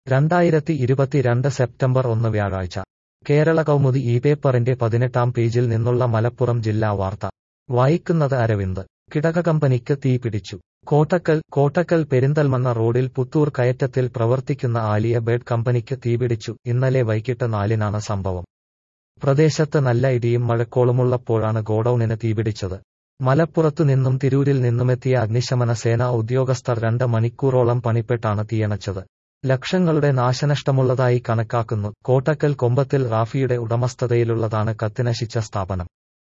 രണ്ടായിരത്തി ഇരുപത്തിരണ്ട് സെപ്റ്റംബർ ഒന്ന് വ്യാഴാഴ്ച കേരള കൗമുദി ഈ പേപ്പറിന്റെ പതിനെട്ടാം പേജിൽ നിന്നുള്ള മലപ്പുറം ജില്ലാ വാർത്ത വായിക്കുന്നത് അരവിന്ദ് കിടക കമ്പനിക്ക് തീ പിടിച്ചു കോട്ടക്കൽ കോട്ടക്കൽ പെരിന്തൽമണ്ണ റോഡിൽ പുത്തൂർ കയറ്റത്തിൽ പ്രവർത്തിക്കുന്ന ആലിയ ബെഡ് കമ്പനിക്ക് തീപിടിച്ചു ഇന്നലെ വൈകിട്ട് നാലിനാണ് സംഭവം പ്രദേശത്ത് നല്ല ഇടിയും മഴക്കോളുമുള്ളപ്പോഴാണ് ഗോഡൌണിന് തീപിടിച്ചത് മലപ്പുറത്തു നിന്നും തിരൂരിൽ നിന്നുമെത്തിയ അഗ്നിശമന സേനാ ഉദ്യോഗസ്ഥർ രണ്ട് മണിക്കൂറോളം പണിപ്പെട്ടാണ് തീയണച്ചത് ലക്ഷങ്ങളുടെ നാശനഷ്ടമുള്ളതായി കണക്കാക്കുന്നു കോട്ടക്കൽ കൊമ്പത്തിൽ റാഫിയുടെ ഉടമസ്ഥതയിലുള്ളതാണ് കത്തിനശിച്ച സ്ഥാപനം